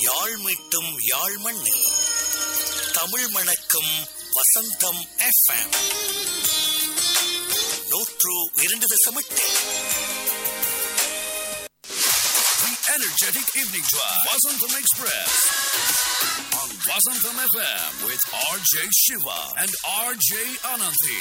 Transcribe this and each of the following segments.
யாழ் மீட்டும் யாழ் மண்ணில் தமிழ் மணக்கும் வசந்தம் எஃப்எம் நூற்று இரண்டு தசமெட்டு The energetic evening drive. Vasantham Express. On Vasantham FM with RJ Shiva and RJ Ananthi.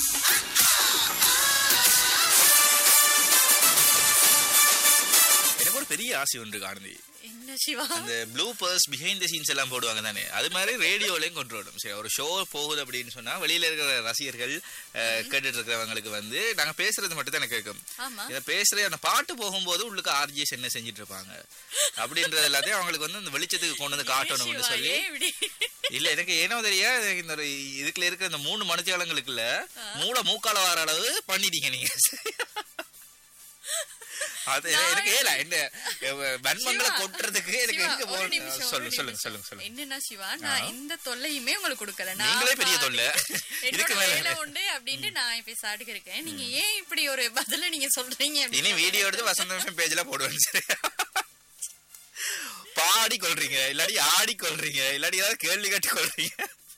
எனக்கு ஒரு பெரிய ஆசை ஒன்று காணுது என்ன சிவா அந்த bloopers behind the scenes எல்லாம் போடுவாங்க தானே அது மாதிரி ரேடியோலையும் கொண்டு வரணும் சரி ஒரு ஷோ போகுது அப்படின்னு சொன்னா வெளியில இருக்கிற ரசிகர்கள் அஹ், கேட்டுட்டு இருக்கிறவங்களுக்கு வந்து நாங்க பேசுறது மட்டும் தான் எனக்கு கேட்கும் ஆமா இதை பேசுற அந்த பாட்டு போகும்போது உள்ளுக்கு ஆர்ஜிஎஸ் என்ன செஞ்சுட்டு இருப்பாங்க அப்படின்றது எல்லாத்தையும் அவங்களுக்கு வந்து அந்த வெளிச்சத்துக்கு கொண்டு வந்து காட்டணும்னு சிவா, சொல்லி ஏன் இப்படி இல்ல எனக்கு ஏனோ தெரியா எனக்கு இந்த ஒரு இதுக்குள்ள இருக்கிற இந்த மூணு மனுஷாலங்களுக்குள்ள மூளை மூக்கால வர அளவு பண்ணிட்டீங்க நீங்க அது எனக்கு ஏல என்ன வன்மங்களை சிவா, கொட்டுறதுக்கு எனக்கு சிவா, எங்க ஒரு போகணும் நிமிஷம், ஒரு சொல்லுங்க சொல்லுங்க நிமிஷம். சொல்லுங்க சொல்லுங்க என்னன்னா சிவா நான் இந்த தொல்லையுமே உங்களுக்கு கொடுக்கல நான் நீங்களே பெரிய பாட்டு- தொல்லை. என்னோட இதுக்கு மேல வேலை உண்டு அப்படின்ட்டு நான் இப்ப சாட்டுக்கு இருக்கேன் நீங்க ஏன் இப்படி ஒரு பதில நீங்க சொல்றீங்க இனி அப்படின்னு வீடியோ எடுத்து வசந்தம் பேஜ்ல போடுவேன் சரியா பாடி கொள்றீங்க இல்லாட்டி ஆடி கொள்றீங்க இல்லாட்டி ஏதாவது கேள்வி கேட்டு கொள்றீங்க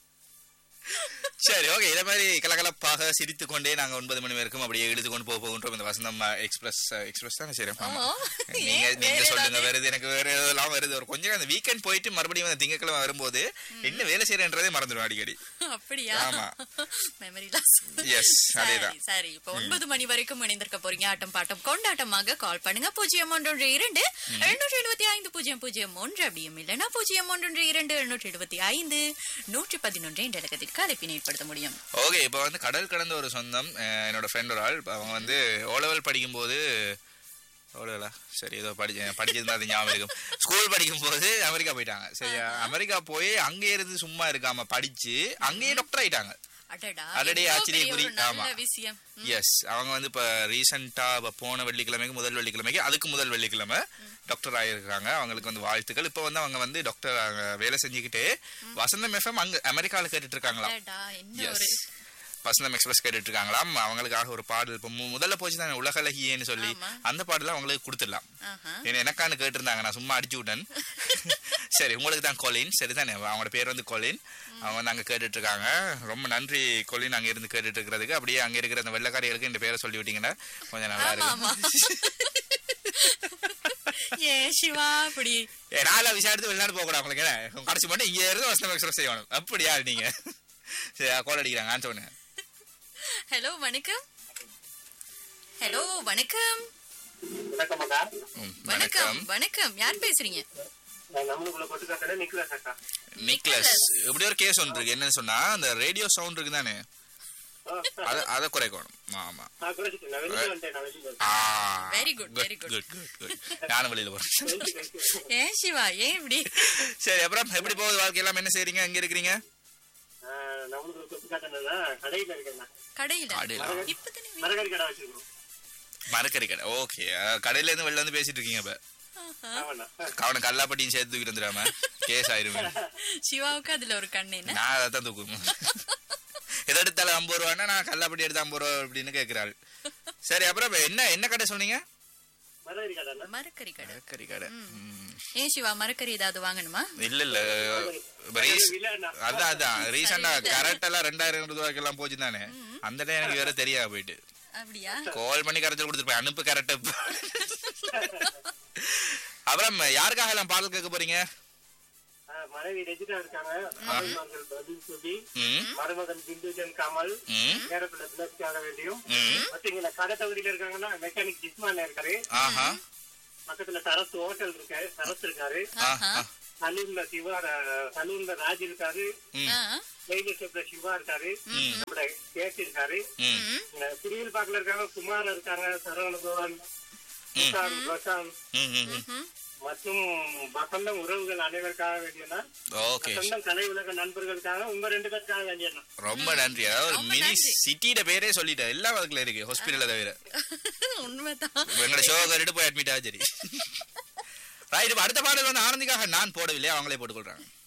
சரி ஓகே இதே மாதிரி கலகலப்பாக சிரித்து கொண்டே நாங்க ஒன்பது மணி வரைக்கும் அப்படியே இழுத்து கொண்டு போக போகின்றோம் இந்த வசந்தம் எக்ஸ்பிரஸ் எக்ஸ்பிரஸ் தானே சரி ஆமா. ஓ, நீங்க ஏன் நீங்க வேற சொல்லுங்க ஏதாவது? வருது எனக்கு வேற எதெல்லாம் வருது ஒரு கொஞ்சம் அந்த வீக்கெண்ட் போயிட்டு மறுபடியும் அந்த திங்கக்கிழமை வரும்போது என்ன வேலை செய்யறேன்றதே மறந்துடும் அடிக்கடி அப்படியா ஆமா. மெமரி லாஸ் Yes, அதேதான். சரி சரி இப்ப ஒன்பது மணி வரைக்கும் இணைந்திருக்க போறீங்க ஆட்டம் பாட்டம் கொண்டாட்டமாக கால் பண்ணுங்க பூஜ்ஜியம் ஒன்று இரண்டு எழுநூற்றி எழுபத்தி ஐந்து பூஜ்ஜியம் பூஜ்ஜியம் ஒன்று அப்படியும் இல்லைன்னா பூஜ்ஜியம் ஒன்று இரண்டு எழுநூற்றி எழுபத்தி ஐந்து நூற்றி பதினொன்று என்ற இலக்கத்திற்கு அழைப்பினை ஏற்படுத்த முடியும் ஓகே இப்போ வந்து கடல் கடந்த ஒரு சொந்தம் அஹ் என்னோட ஃப்ரெண்ட் ஒரு ஆள் அவங்க வந்து ஓ லெவல் படிக்கும்போது ஓ லெவலா சரி ஏதோ படி படிச்சிருந்தா அது ஞாபகம் இருக்கும் ஸ்கூல் படிக்கும்போது அமெரிக்கா போயிட்டாங்க சரியா அமெரிக்கா போய் அங்கே இருந்து சும்மா இருக்காம படிச்சு அங்கேயே டாக்டர் ஆயிட்டாங்க அடடா அடடே, எவ்வளவு ஆச்சரியக்குறி. பெரிய ஒரு நல்ல ஆமா. விஷயம் ம். எஸ் அவங்க வந்து இப்போ ரீசெண்டாக போன வெள்ளிக்கிழமைக்கு முதல் வெள்ளிக்கிழமைக்கு அதுக்கு முதல் வெள்ளிக்கிழமை டாக்டர் ஆயிருக்காங்க அவங்களுக்கு வந்து வாழ்த்துக்கள் இப்போ வந்து அவங்க வந்து டாக்டர் அங்க வேலை செஞ்சுக்கிட்டு வசந்தம் எஃப்எம் அங்க அமெரிக்காவில் கேட்டுட்டு இருக்காங்களாம் அடடா என்ன எஸ் ஒரு வசந்தம் எக்ஸ்பிரஸ் கேட்டுட்டு இருக்காங்களாம் அவங்களுக்காக ஒரு பாடல் இப்போ மு- முதல்ல போச்சு தானே உலகளகியேன்னு சொல்லி ஆமா. அந்த பாடல அவங்களுக்கு கொடுத்துடலாம் ஆஹா. ஏன்னா எனக்கான்னு கேட்டிருந்தாங்க நான் சும்மா அடிச்சு விட்டேன் சரி உங்களுக்கு தான் கொலின் சரி தானே அவங்களோட பேர் வந்து கொலின் அவங்க வந்து அங்க கேட்டுட்டு இருக்காங்க ரொம்ப நன்றி கொலின் அங்க இருந்து கேட்டுட்டு இருக்கிறதுக்கு அப்படியே அங்க இருக்கிற அந்த வெள்ளக்காரிகளுக்கு இந்த பேரை சொல்லி விட்டீங்கன்னா கொஞ்சம் நல்லா ஆமா ஆமா இருக்கும் ஏன் சிவா அப்படி ஏ, நாளா விசாரித்து வெளிநாடு போக கூடாது உங்களுக்கு என்ன? கடைசி மட்டும் இங்க இருந்து வசந்தம் எக்ஸ்பிரஸ் செய்யணும் அப்படியா நீங்க சரி கோல் அடிக்கிறாங்க ஆன்சர் பண்ணுங்க ஹலோ வணக்கம் ஹலோ வணக்கம் வணக்கம்க்கா ம், வணக்கம் வணக்கம் யார் பேசுறீங்க நான் நம்மளுக்குள்ள கொட்டுக்காக்கல நிக்கலஸ் அக்கா நிக்லஸ் இப்படி ஒரு கேஸ் ஒன்று இருக்கு என்னன்னு சொன்னா அந்த ரேடியோ சவுண்ட் இருக்கு தானே அத அத குறைக்கணும் ஆமா நான் குறைச்சிட்டேன் நான் வெளியே வந்துட்டேன் நான் வெளியே வந்துட்டேன் ஆ Very good, very good. Good good good நானும் வெளியில போறேன் ஏன் சிவா ஏன் இப்படி சரி அப்புறம் எப்படி போகுது வாழ்க்கை எல்லாம் என்ன செய்றீங்க எங்க இருக்கிறீங்க ஆஹ் நம்மளுக்குள்ள கொட்டுக்காக்கனா கடையில இருக்கேன் கடையில கடையில. இப்பதானே வீ- மரகடி கடை வச்சிருக்கோம் மரக்கறி கடை ஓகே கடையில இருந்து வெளில வந்து பேசிட்டு இருக்கீங்க இப்ப ஆமாண்ணா கவனம் கல்லாப்பட்டியும் சேர்த்து தூக்கிட்டு வந்துடாம கேஸ் ஆயிருவேன் சிவாவுக்கு அதுல ஒரு கண்ணு என்ன நான் அதை தான் தூக்குவேன் எதை எடுத்தாலும் ஐம்பது ரூபான்னா நான் கல்லாப்பட்டி எடுத்து ஐம்பது ரூபா அப்படின்னு கேட்கிறாள் சரி அப்புறம் இப்ப என்ன என்ன கடை சொன்னீங்க மரகடி கடைண்ணா மரக்கறி கடை மரக்கறி கடை ம். ஏன் சிவா மரக்கறி ஏதாவது வாங்கணுமா இல்ல இல்ல இப்ப ரீஸ்- இல்லண்ணா அதான் அதான் ரீசெண்டா கரெக்ட் எல்லாம் ரெண்டாயிரம் ரூபாய்க்கு எல்லாம் போச்சு தானே அந்த டைம் எனக்கு வேற தெரியாது போயிட்டு அப்படியா கால் பண்ணி கரைச்சல் கொடுத்துருப்பேன் அனுப்பு கரெக்ட் அப்புறம் யாருக்காக எல்லாம் பாடல் கேட்க போறீங்க ஆஹ் மனைவி ரெஜிதா இருக்காங்க மருமகள் பதில் சொல்லி ம் மருமகன் பிந்துஜன் கமல் ம் நேரத்துல பிளஸ்க்காக வேண்டியும் ம் மத்தீங்களா கடை தொகுதியில இருக்காங்கன்னா மெக்கானிக் ஜிஸ்மான் இருக்காரு ஆஹா பக்கத்துல சரஸ் ஹோட்டல் இருக்கு சரஸ் இருக்காரு ஆஹா சலூன்ல சிவா சலூன்ல ராஜ் இருக்காரு ஆ, டெய்லர் ஷாப்ல சிவா இருக்காரு நம்மளோட கேட் இருக்காரு ம் சிறியல் பாக்கல இருக்காங்க குமார் இருக்காங்க சரவண பவன் பிரசாந்த் பிரசாந்த் ம் ம் ம் ம். மற்றும் வசந்தம் உறவுகள் அனைவருக்காக வேண்டியனா ஓகே வசந்தம் கலை உலக நண்பர்களுக்காக உங்க ரெண்டு பேருக்காக வேண்டியனா ரொம்ப நன்றி அதாவது ஒரு ரொம்ப மினி நன்றி. சிட்டியோட பேரே சொல்லிட்டேன் எல்லா அதுக்குள்ள இருக்கு ஹாஸ்பிட்டல தவிர உண்மைதான் எங்களோட ஷோ கருட்டு போய் அட்மிட் ஆக சரி ரைட் இப்ப அடுத்த பாடல் வந்து ஆனந்திக்காக நான் போடவில்லை அவங்களே போட்டுக்கொள்றாங்க